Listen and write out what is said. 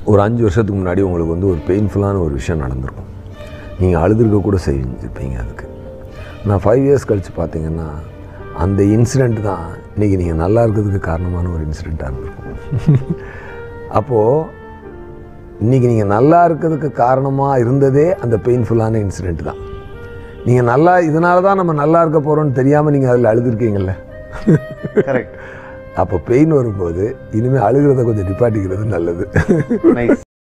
ஒரு அஞ்சு வருஷத்துக்கு முன்னாடி உங்களுக்கு வந்து ஒரு பெயின்ஃபுல்லான ஒரு விஷயம் நடந்திருக்கும் நீங்கள் அழுதுருக்க கூட செஞ்சுருப்பீங்க அதுக்கு நான் ஃபைவ் இயர்ஸ் கழித்து பார்த்தீங்கன்னா அந்த இன்சிடெண்ட் தான் இன்றைக்கி நீங்கள் நல்லா இருக்கிறதுக்கு காரணமான ஒரு இன்சிடெண்ட்டாக இருந்திருக்கும் அப்போது இன்றைக்கி நீங்கள் நல்லா இருக்கிறதுக்கு காரணமாக இருந்ததே அந்த பெயின்ஃபுல்லான இன்சிடெண்ட் தான் நீங்கள் நல்லா இதனால தான் நம்ம நல்லா இருக்க போகிறோம்னு தெரியாமல் நீங்கள் அதில் அழுதுருக்கீங்கல்ல கரெக்ட் அப்போ பெயின் வரும்போது இனிமேல் அழுகிறத கொஞ்சம் நிப்பாட்டிக்கிறது நல்லது நைஸ்